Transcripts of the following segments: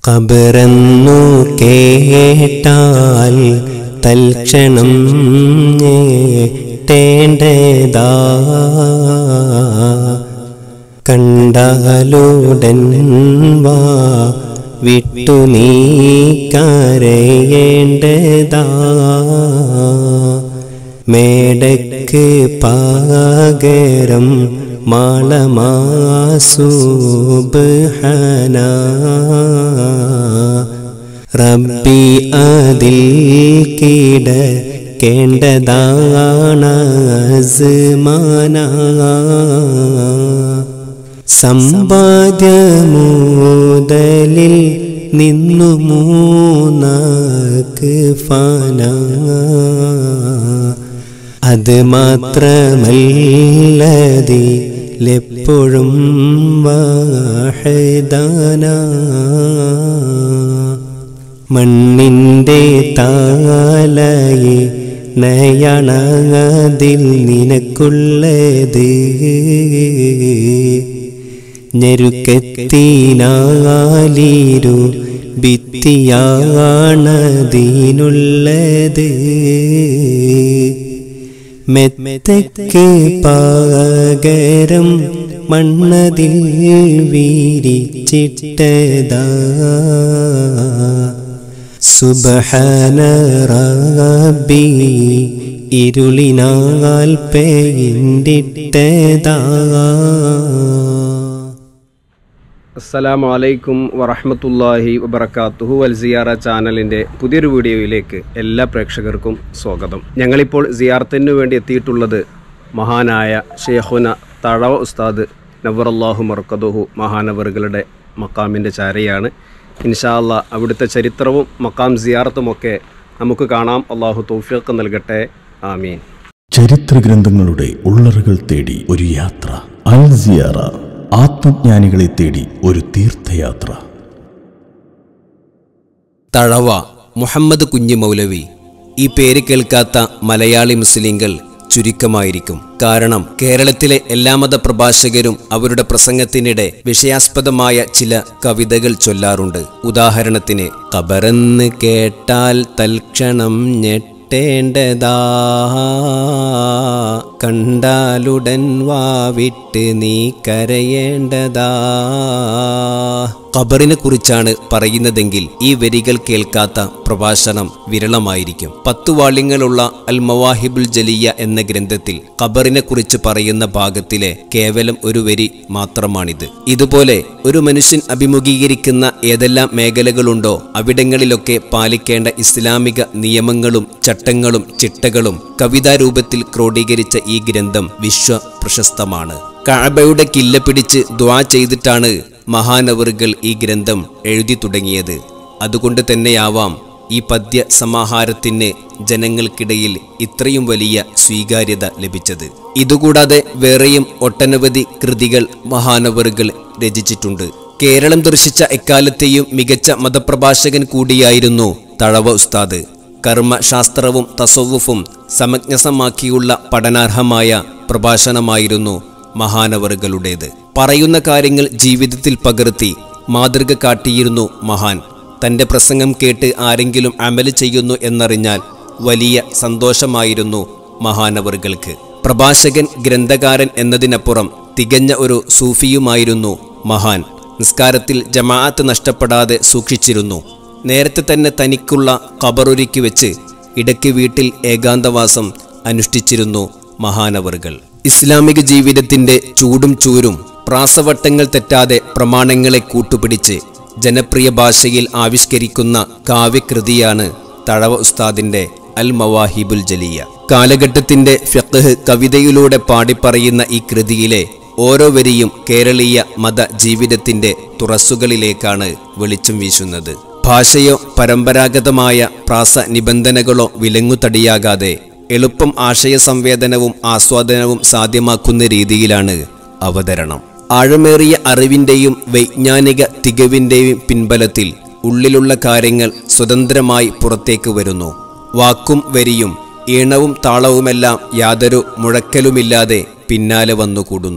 കബറന്നു കേട്ടാൽ തൽക്ഷണം ഞേട്ടേണ്ടതാ കണ്ടാലുടൻ വാ വിട്ടു നീ കരയേണ്ടതാ മേടക്ക് പാകരം മാളമാസൂബ്ഹന റബ്ബി അതിൽ കീട കേണ്ടതാണ് അസ്മാന സമ്പാദ്യമൂതലിൽ നിന്നു മൂന്നാക്ക് ഫന അത് മാത്രമല്ലതിലെപ്പോഴും വാഹദാന മണ്ണിൻ്റെ താലയെ നയണതിൽ നിനക്കുള്ളത് ഞെരുക്കത്തിനാലീരു ഭിത്തിയാണതിനുള്ളത് മെത്തക്ക് പകരം മണ്ണതിൽ വീരിച്ചിട്ടതാ സുബഹാന റബ്ബി ഇരുളിനാൽ പെയിൻ്റിട്ടതാ അസ്സലാമു അലൈക്കും വറഹ്മത്തുള്ളാഹി വബറകാതുഹു വൽ സിയാറ ചാനലിൻ്റെ പുതിയൊരു വീഡിയോയിലേക്ക് എല്ലാ പ്രേക്ഷകർക്കും സ്വാഗതം ഞങ്ങളിപ്പോൾ സിയാറത്തിന് വേണ്ടി എത്തിയിട്ടുള്ളത് മഹാനായ ഷേഖുന തഴവ ഉസ്താദ് നവറല്ലാഹു മർക്കദുഹു മഹാനവറുകളുടെ മക്കാമിൻ്റെ ചാരയാണ് ഇൻഷാ അല്ലാ അവിടുത്തെ ചരിത്രവും മക്കാം സിയാറത്തുമൊക്കെ നമുക്ക് കാണാം അള്ളാഹു തൗഫീഖ് നൽകട്ടെ ആമീൻ ചരിത്ര ഗ്രന്ഥങ്ങളുടെ ഉള്ളറുകൾ തേടി ഒരു യാത്ര അൽ സിയാറ ആത്മജ്ഞാനികളെ തേടി ഒരു തീർത്ഥയാത്ര തഴവ മുഹമ്മദ് കുഞ്ഞ് മൗലവി ഈ പേര് കേൾക്കാത്ത മലയാളി മുസ്ലിങ്ങൾ ചുരുക്കമായിരിക്കും കാരണം കേരളത്തിലെ എല്ലാ മത പ്രഭാഷകരും അവരുടെ പ്രസംഗത്തിനിടെ വിഷയാസ്പദമായ ചില കവിതകൾ ചൊല്ലാറുണ്ട് ഉദാഹരണത്തിന് കബറന്ന് കേട്ടാൽ തൽക്ഷണം ഞെട്ടേണ്ടതാ കണ്ടാലുടൻ വാവിട്ട് നീ കരയേണ്ടതാ ഖബറിനെ കുറിച്ചാണ് പറയുന്നതെങ്കിൽ ഈ വരികൾ കേൾക്കാത്ത പ്രഭാഷണം വിരളമായിരിക്കും പത്തു വാള്യങ്ങളുള്ള അൽ മവാഹിബുൽ ജലിയ എന്ന ഗ്രന്ഥത്തിൽ ഖബറിനെ കുറിച്ച് പറയുന്ന ഭാഗത്തിലെ കേവലം ഒരു വരി മാത്രമാണിത് ഇതുപോലെ ഒരു മനുഷ്യൻ അഭിമുഖീകരിക്കുന്ന ഏതെല്ലാം മേഖലകളുണ്ടോ അവിടങ്ങളിലൊക്കെ പാലിക്കേണ്ട ഇസ്ലാമിക നിയമങ്ങളും ചട്ടങ്ങളും ചിട്ടകളും കവിതാരൂപത്തിൽ ക്രോഡീകരിച്ച ഈ ഗ്രന്ഥം വിശ്വ പ്രശസ്തമാണ് കഅബയുടെ കില്ല പിടിച്ച് ദ്വാ ചെയ്തിട്ടാണ് മഹാനവറുകൾ ഈ ഗ്രന്ഥം എഴുതി തുടങ്ങിയത് അതുകൊണ്ട് തന്നെയാവാം ഈ പദ്യ സമാഹാരത്തിന് ജനങ്ങൾക്കിടയിൽ ഇത്രയും വലിയ സ്വീകാര്യത ലഭിച്ചത് ഇതുകൂടാതെ വേറെയും ഒട്ടനവധി കൃതികൾ മഹാനവറുകൾ രചിച്ചിട്ടുണ്ട് കേരളം ദർശിച്ച എക്കാലത്തെയും മികച്ച മതപ്രഭാഷകൻ കൂടിയായിരുന്നു തഴവ ഉസ്താദ് കർമ്മശാസ്ത്രവും തസവുഫും സമജ്ഞസമാക്കിയുള്ള പഠനാർഹമായ പ്രഭാഷണമായിരുന്നു മഹാനവറുകളുടേത് പറയുന്ന കാര്യങ്ങൾ ജീവിതത്തിൽ പകർത്തി മാതൃക കാട്ടിയിരുന്നു മഹാൻ തന്റെ പ്രസംഗം കേട്ട് ആരെങ്കിലും അമല് ചെയ്യുന്നു എന്നറിഞ്ഞാൽ വലിയ സന്തോഷമായിരുന്നു മഹാനവറുകൾക്ക് പ്രഭാഷകൻ ഗ്രന്ഥകാരൻ എന്നതിനപ്പുറം തികഞ്ഞ ഒരു സൂഫിയുമായിരുന്നു മഹാൻ നിസ്കാരത്തിൽ ജമാഅത്ത് നഷ്ടപ്പെടാതെ സൂക്ഷിച്ചിരുന്നു നേരത്തെ തന്നെ തനിക്കുള്ള കബറൊരുക്കി വെച്ച് ഇടയ്ക്ക് വീട്ടിൽ ഏകാന്തവാസം അനുഷ്ഠിച്ചിരുന്നു മഹാനവറുകൾ ഇസ്ലാമിക ജീവിതത്തിന്റെ ചൂടും ചൂരും പ്രാസവട്ടങ്ങൾ തെറ്റാതെ പ്രമാണങ്ങളെ കൂട്ടുപിടിച്ച് ജനപ്രിയ ഭാഷയിൽ ആവിഷ്കരിക്കുന്ന കാവ്യകൃതിയാണ് തഴവ ഉസ്താദിന്റെ അൽ മവാഹിബുൽ ജലിയ കാലഘട്ടത്തിന്റെ ഫിഖ്ഹ് കവിതയിലൂടെ പാടിപ്പറയുന്ന ഈ കൃതിയിലെ ഓരോ വരിയും കേരളീയ മത ജീവിതത്തിന്റെ തുറസ്സുകളിലേക്കാണ് വെളിച്ചം വീശുന്നത് ഭാഷയോ പരമ്പരാഗതമായ പ്രാസ നിബന്ധനകളോ വിലങ്ങുതടിയാകാതെ എളുപ്പം ആശയ സംവേദനവും ആസ്വാദനവും സാധ്യമാക്കുന്ന രീതിയിലാണ് അവതരണം ആഴമേറിയ അറിവിന്റെയും വൈജ്ഞാനിക തികവിന്റെയും പിൻബലത്തിൽ ഉള്ളിലുള്ള കാര്യങ്ങൾ സ്വതന്ത്രമായി പുറത്തേക്ക് വരുന്നു വാക്കും വരിയും ഈണവും താളവുമെല്ലാം യാതൊരു മുഴക്കലുമില്ലാതെ പിന്നാലെ വന്നുകൂടുന്നു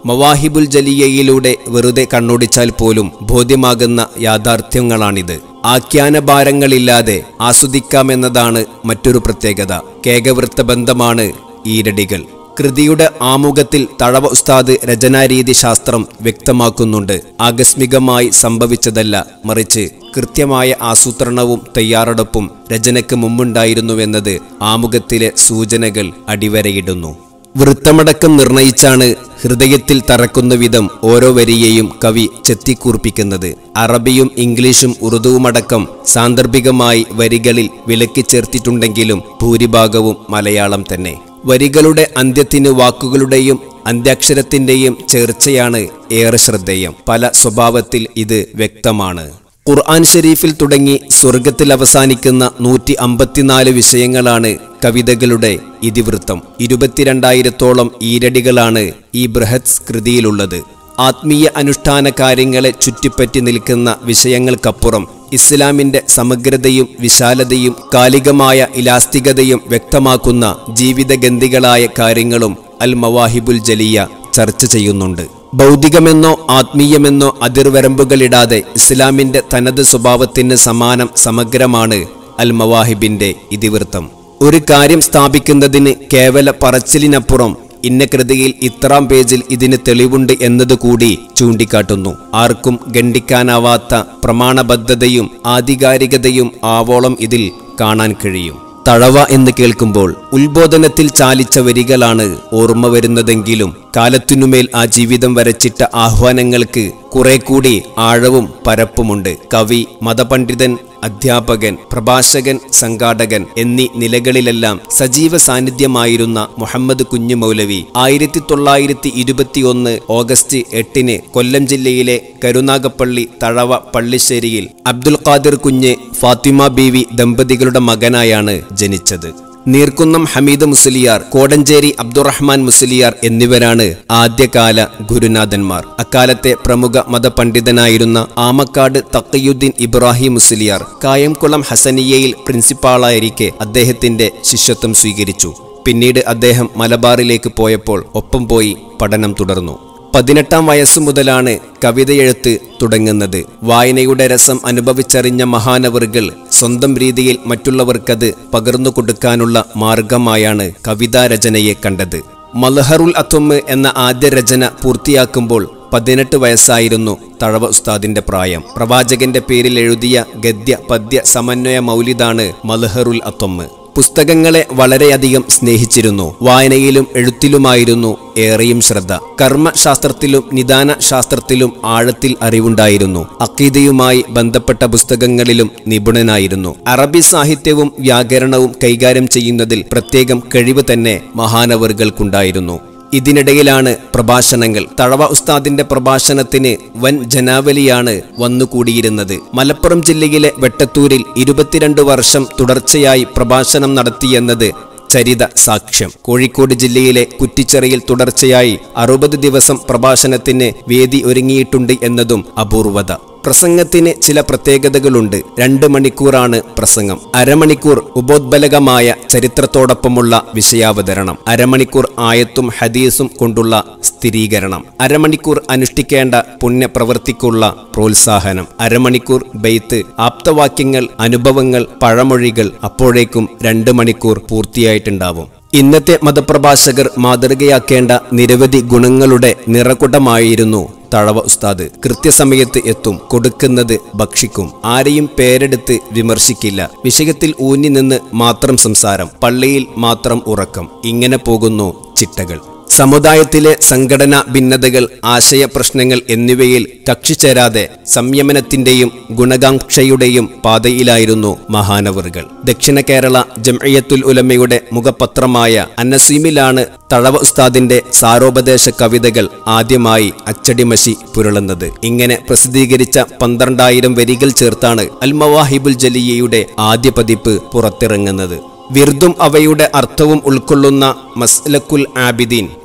മവാഹിബുൽ ജലിയയിലൂടെ വെറുതെ കണ്ണോടിച്ചാൽ പോലും ബോധ്യമാകുന്ന യാഥാർത്ഥ്യങ്ങളാണിത് ആഖ്യാനഭാരങ്ങളില്ലാതെ ആസ്വദിക്കാമെന്നതാണ് മറ്റൊരു പ്രത്യേകത കേകവൃത്ത ബന്ധമാണ് ഈരടികൾ കൃതിയുടെ ആമുഖത്തിൽ തഴവ ഉസ്താദ് രചനാരീതി ശാസ്ത്രം വ്യക്തമാക്കുന്നുണ്ട് ആകസ്മികമായി സംഭവിച്ചതല്ല മറിച്ച് കൃത്യമായ ആസൂത്രണവും തയ്യാറെടുപ്പും രചനയ്ക്ക് മുമ്പുണ്ടായിരുന്നുവെന്നത് ആമുഖത്തിലെ സൂചനകൾ അടിവരയിടുന്നു വൃത്തമടക്കം നിർണയിച്ചാണ് ഹൃദയത്തിൽ തറക്കുന്ന വിധം ഓരോ വരിയെയും കവി ചെത്തിക്കൂർപ്പിക്കുന്നത് അറബിയും ഇംഗ്ലീഷും ഉറുദുവുമടക്കം സാന്ദർഭികമായി വരികളിൽ വിലക്കി ചേർത്തിട്ടുണ്ടെങ്കിലും ഭൂരിഭാഗവും മലയാളം തന്നെ വരികളുടെ അന്ത്യത്തിന് വാക്കുകളുടെയും അന്ത്യാക്ഷരത്തിന്റെയും ചേർച്ചയാണ് ഏറെ ശ്രദ്ധേയം പല സ്വഭാവത്തിൽ ഇത് വ്യക്തമാണ് ഖുർആൻ ഷരീഫിൽ തുടങ്ങി സ്വർഗത്തിൽ അവസാനിക്കുന്ന നൂറ്റി അമ്പത്തിനാല് വിഷയങ്ങളാണ് കവിതകളുടെ ഇതിവൃത്തം ഇരുപത്തിരണ്ടായിരത്തോളം ഈരടികളാണ് ഈ ബൃഹത് കൃതിയിലുള്ളത് ആത്മീയ അനുഷ്ഠാന കാര്യങ്ങളെ ചുറ്റിപ്പറ്റി നിൽക്കുന്ന വിഷയങ്ങൾക്കപ്പുറം ഇസ്ലാമിന്റെ സമഗ്രതയും വിശാലതയും കാലികമായ ഇലാസ്തികതയും വ്യക്തമാക്കുന്ന ജീവിതഗന്ധികളായ കാര്യങ്ങളും അൽ മവാഹിബുൽ ജലിയ ചർച്ച ചെയ്യുന്നുണ്ട് ഭൗതികമെന്നോ ആത്മീയമെന്നോ അതിർവരമ്പുകളിടാതെ ഇസ്ലാമിന്റെ തനത് സ്വഭാവത്തിന് സമാനം സമഗ്രമാണ് അൽ മവാഹിബിന്റെ ഇതിവൃത്തം ഒരു കാര്യം സ്ഥാപിക്കുന്നതിന് കേവല പറച്ചിലിനപ്പുറം ഇന്ന കൃതിയിൽ ഇത്രാം പേജിൽ ഇതിന് തെളിവുണ്ട് എന്നതുകൂടി ചൂണ്ടിക്കാട്ടുന്നു ആർക്കും ഗണ്ഡിക്കാനാവാത്ത പ്രമാണബദ്ധതയും ആധികാരികതയും ആവോളം ഇതിൽ കാണാൻ കഴിയും തഴവ എന്ന് കേൾക്കുമ്പോൾ ഉത്ബോധനത്തിൽ ചാലിച്ച വരികളാണ് ഓർമ്മ വരുന്നതെങ്കിലും കാലത്തിനുമേൽ ആ ജീവിതം വരച്ചിട്ട ആഹ്വാനങ്ങൾക്ക് കുറെ കൂടി ആഴവും പരപ്പുമുണ്ട് കവി മതപണ്ഡിതൻ അധ്യാപകൻ പ്രഭാഷകൻ സംഘാടകൻ എന്നീ നിലകളിലെല്ലാം സജീവ സാന്നിധ്യമായിരുന്ന മുഹമ്മദ് കുഞ്ഞു മൗലവി ആയിരത്തി തൊള്ളായിരത്തി ഇരുപത്തിയൊന്ന് ഓഗസ്റ്റ് എട്ടിന് കൊല്ലം ജില്ലയിലെ കരുനാഗപ്പള്ളി തഴവ പള്ളിശ്ശേരിയിൽ അബ്ദുൽ ഖാദിർ കുഞ്ഞ് ഫാത്തിമ ബീവി ദമ്പതികളുടെ മകനായാണ് ജനിച്ചത് നീർക്കുന്നം ഹമീദ് മുസ്ലിയാർ കോടഞ്ചേരി അബ്ദുറഹ്മാൻ മുസ്ലിയാർ എന്നിവരാണ് ആദ്യകാല ഗുരുനാഥന്മാർ അക്കാലത്തെ പ്രമുഖ മതപണ്ഡിതനായിരുന്ന ആമക്കാട് തക്കയുദ്ദീൻ ഇബ്രാഹിം മുസ്ലിയാർ കായംകുളം ഹസനിയയിൽ പ്രിൻസിപ്പാളായിരിക്കെ അദ്ദേഹത്തിന്റെ ശിഷ്യത്വം സ്വീകരിച്ചു പിന്നീട് അദ്ദേഹം മലബാറിലേക്ക് പോയപ്പോൾ ഒപ്പം പോയി പഠനം തുടർന്നു പതിനെട്ടാം വയസ്സു മുതലാണ് കവിതയെഴുത്ത് തുടങ്ങുന്നത് വായനയുടെ രസം അനുഭവിച്ചറിഞ്ഞ മഹാനവറുകൾ സ്വന്തം രീതിയിൽ മറ്റുള്ളവർക്കത് പകർന്നു കൊടുക്കാനുള്ള മാർഗമായാണ് കവിതാരചനയെ കണ്ടത് മൽഹറുൽ അത്വമ്മ് എന്ന ആദ്യ രചന പൂർത്തിയാക്കുമ്പോൾ പതിനെട്ട് വയസ്സായിരുന്നു തഴവ ഉസ്താദിന്റെ പ്രായം പ്രവാചകന്റെ പേരിൽ എഴുതിയ ഗദ്യ പദ്യ സമന്വയ മൗലിദാണ് മൽഹറുൽ അത്വമ്മ് പുസ്തകങ്ങളെ വളരെയധികം സ്നേഹിച്ചിരുന്നു വായനയിലും എഴുത്തിലുമായിരുന്നു ഏറെയും ശ്രദ്ധ കർമ്മശാസ്ത്രത്തിലും നിദാന ശാസ്ത്രത്തിലും ആഴത്തിൽ അറിവുണ്ടായിരുന്നു അക്കീതയുമായി ബന്ധപ്പെട്ട പുസ്തകങ്ങളിലും നിപുണനായിരുന്നു അറബി സാഹിത്യവും വ്യാകരണവും കൈകാര്യം ചെയ്യുന്നതിൽ പ്രത്യേകം കഴിവ് തന്നെ മഹാനവറുകൾക്കുണ്ടായിരുന്നു ഇതിനിടയിലാണ് പ്രഭാഷണങ്ങൾ തഴവ ഉസ്താദിന്റെ പ്രഭാഷണത്തിന് വൻ ജനാവലിയാണ് വന്നുകൂടിയിരുന്നത് മലപ്പുറം ജില്ലയിലെ വെട്ടത്തൂരിൽ ഇരുപത്തിരണ്ട് വർഷം തുടർച്ചയായി പ്രഭാഷണം നടത്തിയെന്നത് ചരിത സാക്ഷ്യം കോഴിക്കോട് ജില്ലയിലെ കുറ്റിച്ചെറിയിൽ തുടർച്ചയായി അറുപത് ദിവസം പ്രഭാഷണത്തിന് വേദി ഒരുങ്ങിയിട്ടുണ്ട് എന്നതും അപൂർവത പ്രസംഗത്തിന് ചില പ്രത്യേകതകളുണ്ട് രണ്ട് മണിക്കൂറാണ് പ്രസംഗം അരമണിക്കൂർ ഉപോദ്ബലകമായ ചരിത്രത്തോടൊപ്പമുള്ള വിഷയാവതരണം അരമണിക്കൂർ ആയത്തും ഹദീസും കൊണ്ടുള്ള സ്ഥിരീകരണം അരമണിക്കൂർ അനുഷ്ഠിക്കേണ്ട പുണ്യപ്രവൃത്തിക്കുള്ള പ്രോത്സാഹനം അരമണിക്കൂർ ബെയ്ത്ത് ആപ്തവാക്യങ്ങൾ അനുഭവങ്ങൾ പഴമൊഴികൾ അപ്പോഴേക്കും രണ്ട് മണിക്കൂർ പൂർത്തിയായിട്ടുണ്ടാവും ഇന്നത്തെ മതപ്രഭാഷകർ മാതൃകയാക്കേണ്ട നിരവധി ഗുണങ്ങളുടെ നിറകുടമായിരുന്നു തഴവ ഉസ്താദ് കൃത്യസമയത്ത് എത്തും കൊടുക്കുന്നത് ഭക്ഷിക്കും ആരെയും പേരെടുത്ത് വിമർശിക്കില്ല വിഷയത്തിൽ ഊന്നി നിന്ന് മാത്രം സംസാരം പള്ളിയിൽ മാത്രം ഉറക്കം ഇങ്ങനെ പോകുന്നു ചിട്ടകൾ സമുദായത്തിലെ സംഘടനാ ഭിന്നതകൾ ആശയ പ്രശ്നങ്ങൾ എന്നിവയിൽ കക്ഷി ചേരാതെ സംയമനത്തിന്റെയും ഗുണകാംക്ഷയുടെയും പാതയിലായിരുന്നു മഹാനവറുകൾ ദക്ഷിണ കേരള ജംഇയ്യത്തുൽ ഉലമയുടെ മുഖപത്രമായ അന്നസീമിലാണ് തഴവ ഉസ്താദിന്റെ സാരോപദേശ കവിതകൾ ആദ്യമായി അച്ചടിമഷി പുരളുന്നത് ഇങ്ങനെ പ്രസിദ്ധീകരിച്ച പന്ത്രണ്ടായിരം വരികൾ ചേർത്താണ് അൽമവാഹിബുൽ ജലിയയുടെ ആദ്യ പതിപ്പ് പുറത്തിറങ്ങുന്നത് വിർദും അവയുടെ അർത്ഥവും ഉൾക്കൊള്ളുന്ന മസ്ലക്കുൽ ആബിദീൻ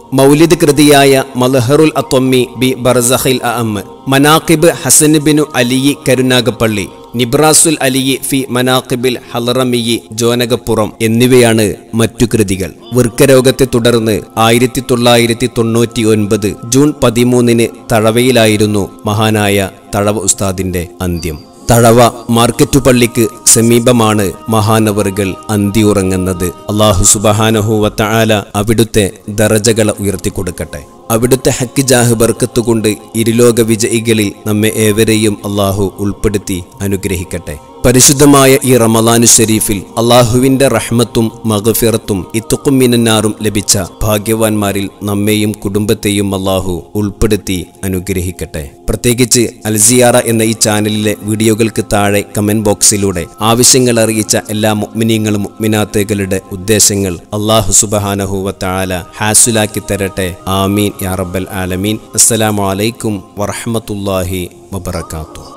മൗലിദ് കൃതിയായ മലഹറുൽ അത്വമ്മി ബി ബർസഖിൽ അഅമ്മ് മനാഖിബ് ഹസൻ ബിനു അലിയി കരുനാഗപ്പള്ളി നിബ്രാസുൽ അലിയി ഫി മനാഖിബിൽ ഹലറമിയി ജോനകപ്പുറം എന്നിവയാണ് മറ്റു കൃതികൾ വൃക്കരോഗത്തെ തുടർന്ന് ആയിരത്തി തൊള്ളായിരത്തി തൊണ്ണൂറ്റി ഒൻപത് ജൂൺ പതിമൂന്നിന് തഴവയിലായിരുന്നു മഹാനായ തഴവ ഉസ്താദിന്റെ അന്ത്യം തഴവ മാർക്കറ്റു പള്ളിക്ക് സമീപമാണ് മഹാനവറുകൾ അന്തിയുറങ്ങുന്നത് അള്ളാഹു സുബഹാനഹുവത്ത ആല അവിടുത്തെ ദറജകളെ ഉയർത്തിക്കൊടുക്കട്ടെ അവിടുത്തെ ഹക്ക് ജാഹ് ബർക്കത്തുകൊണ്ട് ഇരുലോക വിജയികളിൽ നമ്മെ ഏവരെയും അള്ളാഹു ഉൾപ്പെടുത്തി അനുഗ്രഹിക്കട്ടെ പരിശുദ്ധമായ ഈ റമലാനു ഷരീഫിൽ അള്ളാഹുവിന്റെ റഹ്മത്തും മഗഫിറത്തും ഇത്തുക്കും മിനന്നാറും ലഭിച്ച ഭാഗ്യവാന്മാരിൽ നമ്മെയും കുടുംബത്തെയും അള്ളാഹു ഉൾപ്പെടുത്തി അനുഗ്രഹിക്കട്ടെ പ്രത്യേകിച്ച് അൽസിയാറ എന്ന ഈ ചാനലിലെ വീഡിയോകൾക്ക് താഴെ കമന്റ് ബോക്സിലൂടെ ആവശ്യങ്ങൾ അറിയിച്ച എല്ലാ മുഅ്മിനീങ്ങളും മുഅ്മിനാത്തുകളുടെ ഉദ്ദേശങ്ങൾ അള്ളാഹു സുബഹാനഹുവ താല ഹാസുലാക്കി തരട്ടെ ആമീൻ യാ റബ്ബൽ ആലമീൻ അസ്സലാമു അലൈക്കും വറഹ്മത്തുള്ളാഹി വബറകാതുഹു